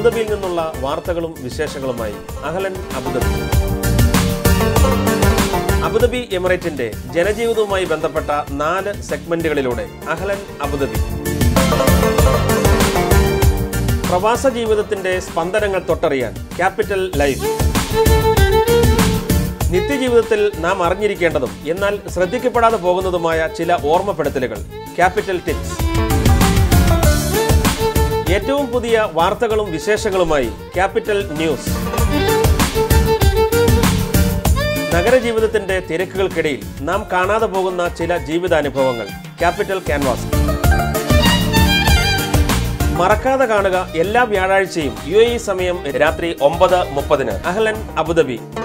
അബുദാബിയിൽ നിന്നുള്ള വാർത്തകളും വിശേഷങ്ങളുമായി അഹലൻ അബുദാബി അബുദാബി എമിറേറ്റിന്റെ ജനജീവിതവുമായി ബന്ധപ്പെട്ട നാല് സെഗ്മെന്റുകളിലൂടെ അഹലൻ അബുദാബി പ്രവാസ ജീവിതത്തിന്റെ സ്പന്ദനങ്ങൾ തൊട്ടറിയാൻ ക്യാപിറ്റൽ ലൈഫ് നിത്യജീവിതത്തിൽ നാം അറിഞ്ഞിരിക്കേണ്ടതും എന്നാൽ ശ്രദ്ധിക്കപ്പെടാതെ പോകുന്നതുമായ ചില ഓർമ്മപ്പെടുത്തലുകൾ ക്യാപിറ്റൽ ടിപ്സ് ഏറ്റവും പുതിയ വാർത്തകളും വിശേഷങ്ങളുമായി ക്യാപിറ്റൽ ന്യൂസ് നഗരജീവിതത്തിന്റെ തിരക്കുകൾക്കിടയിൽ നാം കാണാതെ പോകുന്ന ചില ജീവിതാനുഭവങ്ങൾ ക്യാപിറ്റൽ ക്യാൻവാസ് മറക്കാതെ കാണുക എല്ലാ വ്യാഴാഴ്ചയും യു എ സമയം രാത്രി ഒമ്പത് മുപ്പതിന് അഹ്ലൻ അബുദാബി